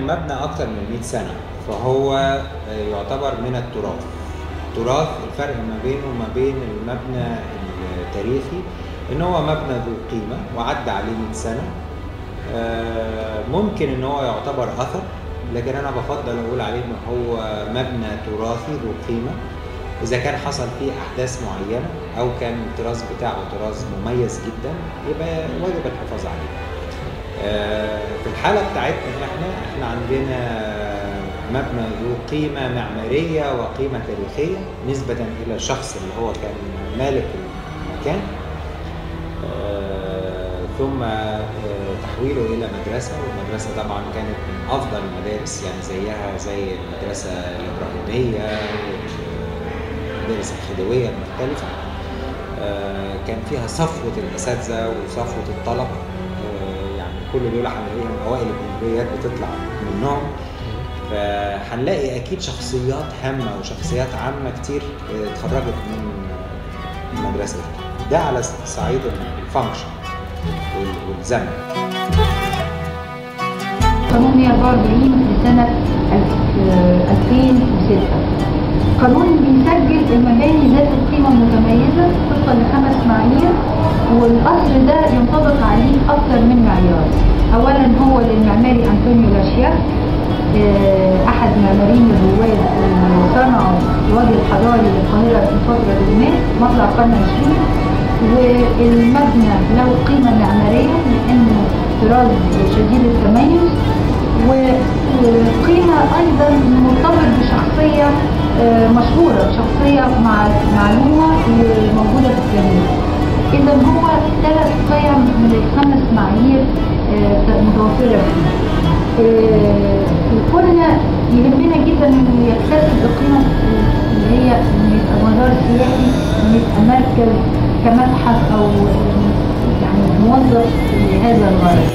المبنى اكتر من 100 سنه فهو يعتبر من التراث تراث الفرق ما بينه وما بين المبنى التاريخي ان هو مبنى ذو قيمه وعدى عليه 100 سنه آه، ممكن ان هو يعتبر اثر لكن انا بفضل اقول عليه ان هو مبنى تراثي ذو قيمه اذا كان حصل فيه احداث معينه او كان الطراز بتاعه طراز مميز جدا يبقى واجب الحفاظ عليه آه، في الحاله بتاعتنا احنا احنا عندنا مبنى ذو قيمه معماريه وقيمه تاريخيه نسبه الى الشخص اللي هو كان مالك المكان آه، ثم آه، تحويله الى مدرسه والمدرسه طبعا كانت من افضل المدارس يعني زيها زي المدرسه الابراهيميه والمدارس الخديويه المختلفه آه، كان فيها صفوه الاساتذه وصفوه الطلبه آه، يعني كل دول هنلاقيهم اوائل الجمهوريات بتطلع منهم فهنلاقي اكيد شخصيات هامه وشخصيات عامه كتير آه، اتخرجت من المدرسه دي ده على صعيد الفانكشن وال- والزمن قانون 144 لسنة الف- آه، 2006 قانون بيسجل المباني ذات القيمة المتميزة طبقا لخمس معايير والقصر ده ينطبق عليه أكثر من معيار أولا هو للمعماري أنطونيو لاشياك آه، أحد معماريين الرواد اللي صنعوا الوجه الحضاري للقاهرة في فترة ما مطلع القرن العشرين والمبنى له قيمة معمارية لأنه طراز شديد التميز وقيمة أيضا مرتبط بشخصية آه، مشهورة شخصية مع معلومة وموجودة في الجميع إذا هو ثلاث قيم من الخمس معايير آه، متوفرة فيه آه، كنا يهمنا جدا انه يكتسب القيمه اللي هي انه يبقى مزار سياحي انه يبقى مركز كمتحف او يعني موظف لهذا الغرض.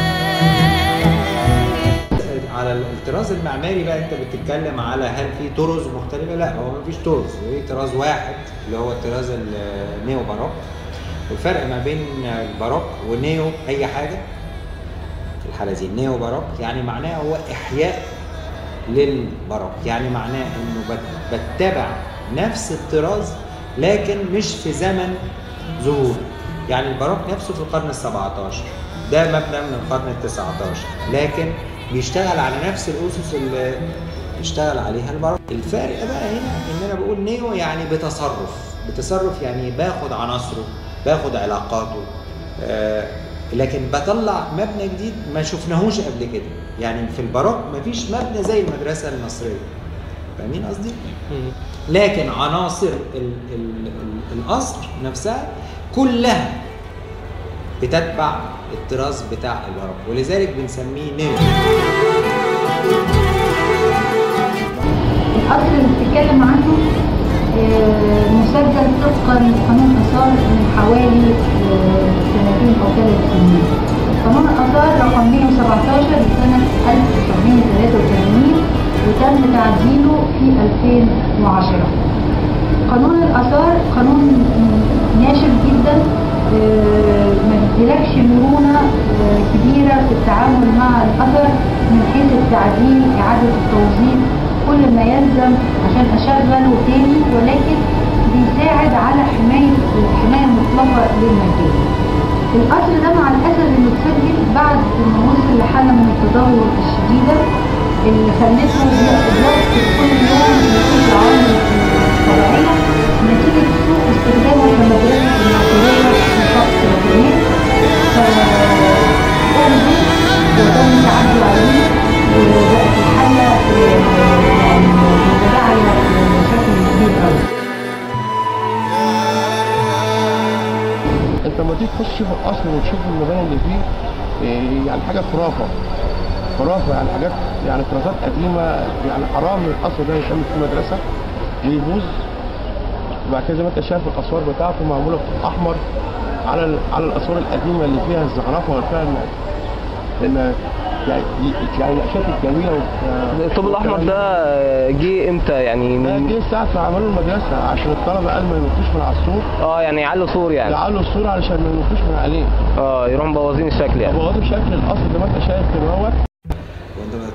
على الطراز المعماري بقى انت بتتكلم على هل في طرز مختلفه لا هو مفيش طرز هو طراز واحد اللي هو الطراز النيو باروك الفرق ما بين الباروك ونيو اي حاجه في الحاله دي النيو باروك يعني معناه هو احياء للباروك يعني معناه انه بت- بتبع نفس الطراز لكن مش في زمن ظهور يعني الباروك نفسه في القرن ال 17 ده مبنى من القرن ال 19 لكن بيشتغل على نفس الاسس اللي اشتغل عليها الباروك الفرق بقى هنا ان انا بقول نيو يعني بتصرف بتصرف يعني باخد عناصره باخد علاقاته آه لكن بطلع مبنى جديد ما شفناهوش قبل كده يعني في الباروك مفيش مبنى زي المدرسه المصريه فاهمين قصدي؟ لكن عناصر ال ال ال القصر نفسها كلها بتتبع الطراز بتاع الباروك ولذلك بنسميه نيو القصر اللي بتتكلم عنه آه، مسجل طبقا لقانون اثار من حوالي آه، سنتين او ثلاث سنين. قانون الاثار رقم 117 لسنه 1983 وتم تعديله في 2010. قانون الاثار قانون ناشف جدا آه، ما بيديلكش مرونه آه، كبيره في التعامل مع الاثر من حيث التعديل اعاده التوظيف كل ما يلزم عشان اشغله تاني ولكن بيساعد على حمايه الحمايه المطلقه للمكان. القصر ده مع الاسف انه اتسجل بعد ما وصل لحاله من التدهور الشديده اللي خلته يفقد كل يوم يشوف العوامل الطبيعيه نتيجه سوء استخدامه كمدرسه المعقوليه في شخص الجنين فأهدي وتم التعدي عليه وبقت الحالة يعني متداعية بشكل كبير قوي. انت لما تيجي تخش تشوف القصر وتشوف المباني اللي فيه إيه، يعني حاجه خرافه خرافه يعني حاجات يعني طرازات قديمه يعني حرام القصر ده يتعمل فيه مدرسه ويبوظ وبعد كده زي ما انت شايف الاسوار بتاعته معموله احمر على ال- على الاسوار القديمه اللي فيها الزخرفه واللي فيها الم- لان يعني يعني الاشياء الجميله وال- الطوب الاحمر ده جه امتى يعني ده من جه ساعه ما عملوا المدرسه عشان الطلبه قال ما ينطوش من على السور اه يعني يعلوا سور يعني يعلوا السور علشان ما ينطوش من عليه اه يروحوا مبوظين الشكل يعني بوظوا شكل القصر زي ما انت شايف كده اهوت وانت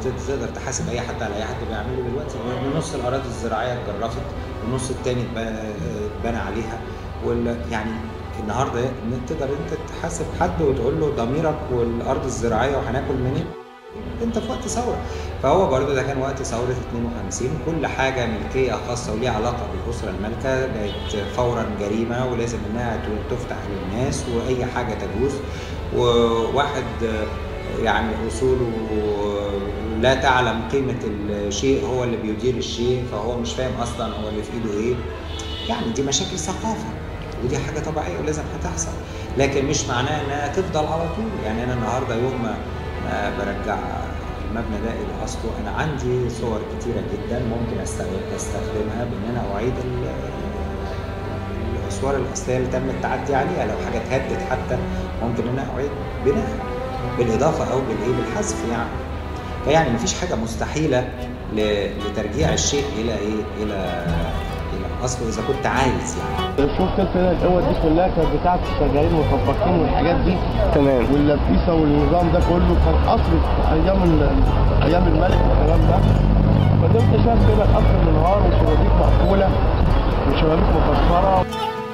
تقدر تحاسب اي حد على اي حد بيعمله دلوقتي ان نص الاراضي الزراعيه اتجرفت والنص التاني اتب- اتبنى عليها وال يعني النهارده إن تقدر انت تحاسب حد وتقول له ضميرك والارض الزراعيه وهناكل منين انت في وقت ثوره فهو برضه ده كان وقت ثوره 52 كل حاجه ملكيه خاصه وليها علاقه بالاسره المالكه بقت فورا جريمه ولازم انها تفتح للناس واي حاجه تجوز وواحد يعني اصوله لا تعلم قيمه الشيء هو اللي بيدير الشيء فهو مش فاهم اصلا هو اللي في ايده ايه يعني دي مشاكل ثقافه ودي حاجه طبيعيه ولازم هتحصل لكن مش معناه انها تفضل على طول يعني انا النهارده يوم ما ما برجع المبنى ده الى اصله انا عندي صور كتيره جدا ممكن أستغل- استخدمها بان انا اعيد ال- الاسوار الاصليه اللي تم التعدي عليها لو حاجه اتهدت حتى ممكن ان انا اعيد بناءها بالاضافه او بالايه بالحذف يعني فيعني مفيش حاجه مستحيله ل- لترجيع الشيء الى ايه الى الى اصله اذا كنت عايز يعني شفت انت هنا الاول دي كلها كانت بتاعت السجاير والطباخين والحاجات دي تمام واللبيسه والنظام ده كله كان اصل في ايام ال- ايام الملك والكلام ده فده انت شايف كده القصر منهار وشبابيك مقفوله وشبابيك مكسره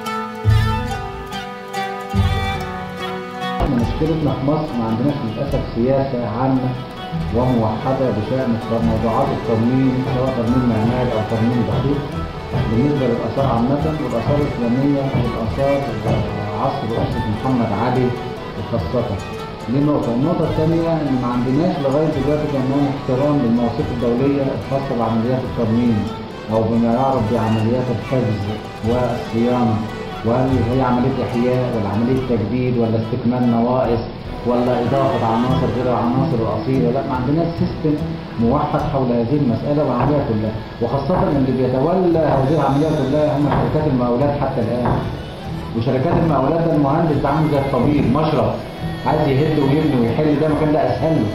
احنا مشكلتنا في مصر ما عندناش للاسف سياسه عامه وموحده بشان موضوعات الترميم سواء ترميم معماري او ترميم دقيق بالنسبه للاثار عامه والاثار الاسلاميه والاثار عصر اسره محمد علي خاصه دي نقطة، النقطة الثانية إن ما عندناش لغاية دلوقتي كمان احترام للمواثيق الدولية الخاصة بعمليات الترميم أو بما يعرف بعمليات الحفظ والصيانة وهل هي عملية إحياء ولا عملية تجديد ولا استكمال نواقص ولا إضافة عناصر غير العناصر الأصيلة لا ما عندناش سيستم موحد حول هذه المسألة والعملية كلها وخاصة إن اللي بيتولى هذه العملية كلها هم شركات المقاولات حتى الآن وشركات المقاولات ده المهندس ده عامل زي الطبيب مشرف عايز يهد ويبني ويحل ده مكان ده أسهل له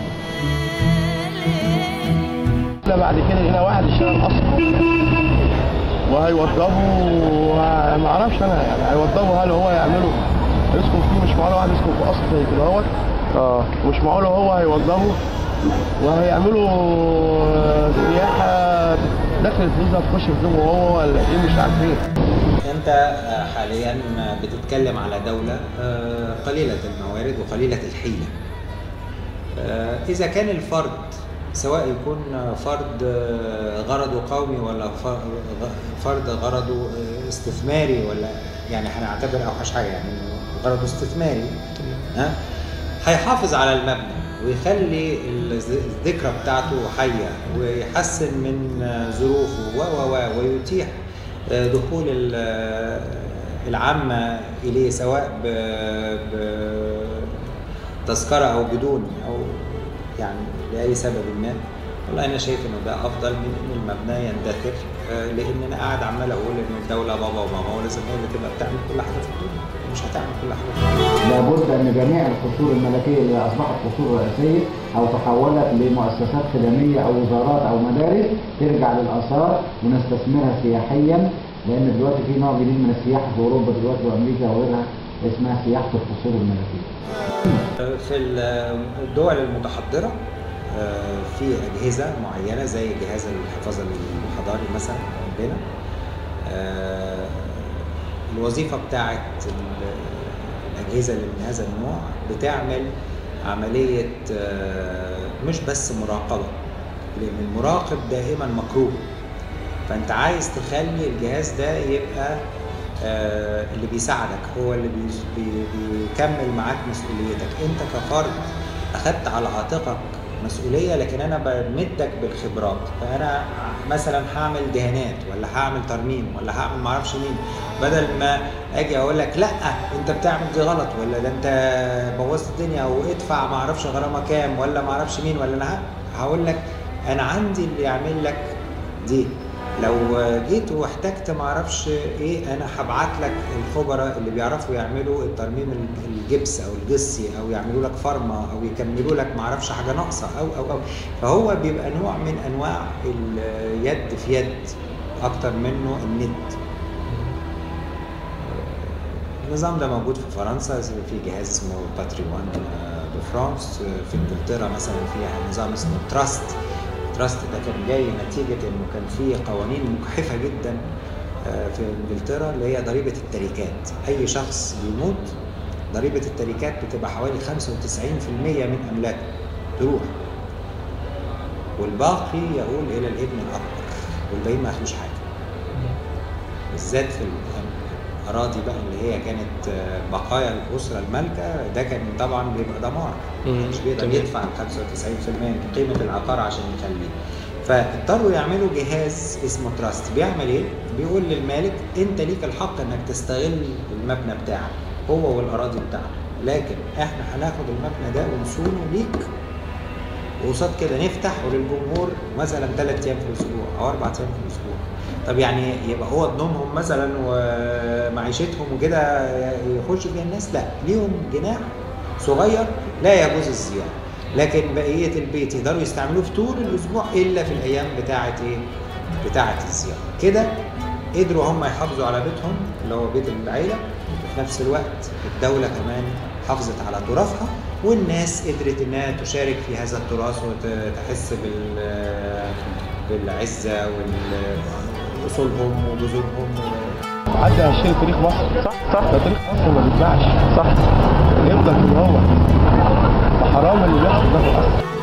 لا بعد كده هنا واحد يشتغل اصلا وهيوضبوا ما اعرفش انا يعني هيوضبوا هل هو يعملوا يسكن فيه مش معقول واحد يسكن في قصر زي كده اهوت اه مش معقول هو هيوضبوا وهيعملوا سياحه داخل الفيزا تخش في جيبه هو ولا ايه مش عارفين انت آه، حاليا بتتكلم على دولة آه، قليلة الموارد وقليلة الحيلة آه، إذا كان الفرد سواء يكون فرد آه، غرضه قومي ولا فر- فرد غرضه آه، استثماري ولا يعني هنعتبر أوحش حاجة يعني غرضه استثماري ها هيحافظ على المبنى ويخلي الز- الذكرى بتاعته حية ويحسن من آه، ظروفه و و و ويتيح آه، دخول ال- آه، العامة إليه سواء بتذكرة أو بدون أو يعني لأي سبب ما والله أنا شايف إنه ده أفضل من إن المبنى يندثر آه، لأن أنا قاعد عمال أقول إن الدولة بابا وماما ولازم هي اللي تبقى بتعمل كل حاجة في الدنيا مش هتعمل كل حاجة في الدنيا لابد ان جميع القصور الملكيه اللي اصبحت قصور رئاسيه او تحولت لمؤسسات خدميه او وزارات او مدارس ترجع للاثار ونستثمرها سياحيا لان دلوقتي في نوع جديد من السياحه في اوروبا دلوقتي وامريكا وغيرها اسمها سياحه القصور الملكيه. في الدول المتحضرة آه، في أجهزة معينة زي جهاز الحفاظ الحضاري مثلا عندنا آه، الوظيفة بتاعت ال- الأجهزة اللي من هذا النوع بتعمل عملية آه، مش بس مراقبة لأن المراقب دائما مكروه فأنت عايز تخلي الجهاز ده يبقى آه، اللي بيساعدك هو اللي بي- بي- بيكمل معاك مسؤوليتك انت كفرد اخدت على عاتقك مسؤوليه لكن انا بمدك بالخبرات فانا مثلا هعمل دهانات ولا هعمل ترميم ولا هعمل معرفش مين بدل ما اجي اقول لك لا انت بتعمل دي غلط ولا ده انت بوظت الدنيا وادفع معرفش غرامه كام ولا معرفش مين ولا انا هقول لك انا عندي اللي يعمل لك دي لو جيت واحتجت معرفش ايه انا هبعت لك الخبراء اللي بيعرفوا يعملوا الترميم الجبس او الجسي او يعملوا لك فرمه او يكملوا لك معرفش حاجه ناقصه او او او فهو بيبقى نوع من انواع اليد في يد اكتر منه الند النظام ده موجود في فرنسا في جهاز اسمه باتريوان دو فرانس في انجلترا مثلا في نظام اسمه تراست تراست ده كان جاي نتيجة انه كان في قوانين مجحفة جدا آه، في انجلترا اللي هي ضريبة التركات اي شخص بيموت ضريبة التركات بتبقى حوالي 95% من املاكه تروح والباقي يقول الى الابن الاكبر والباقيين ما ياخدوش حاجة بالذات في الاراضي بقى اللي هي كانت آه، بقايا الاسره المالكه ده كان طبعا بيبقى دمار مم. مش بيقدر تمام. يدفع ال 95% من قيمه العقار عشان يخليه فاضطروا يعملوا جهاز اسمه تراست بيعمل ايه؟ بيقول للمالك انت ليك الحق انك تستغل المبنى بتاعك هو والاراضي بتاعته لكن احنا هناخد المبنى ده ونصونه ليك وقصاد كده نفتحه للجمهور مثلا ثلاث ايام في الاسبوع او اربع ايام في الاسبوع طب يعني يبقى هو نومهم مثلا ومعيشتهم وكده يخش فيها الناس لا ليهم جناح صغير لا يجوز الزيارة لكن بقية البيت يقدروا يستعملوه في طول الأسبوع إلا في الأيام بتاعة إيه؟ بتاعة الزيارة كده قدروا هم يحافظوا على بيتهم اللي هو بيت العيلة وفي نفس الوقت الدولة كمان حافظت على تراثها والناس قدرت انها تشارك في هذا التراث وتحس بال بالعزه واصولهم وجذورهم عدى هشيل تاريخ مصر صح صح ده تاريخ مصر ما بيتباعش صح يفضل كده هو فحرام اللي بيحصل ده في الأصل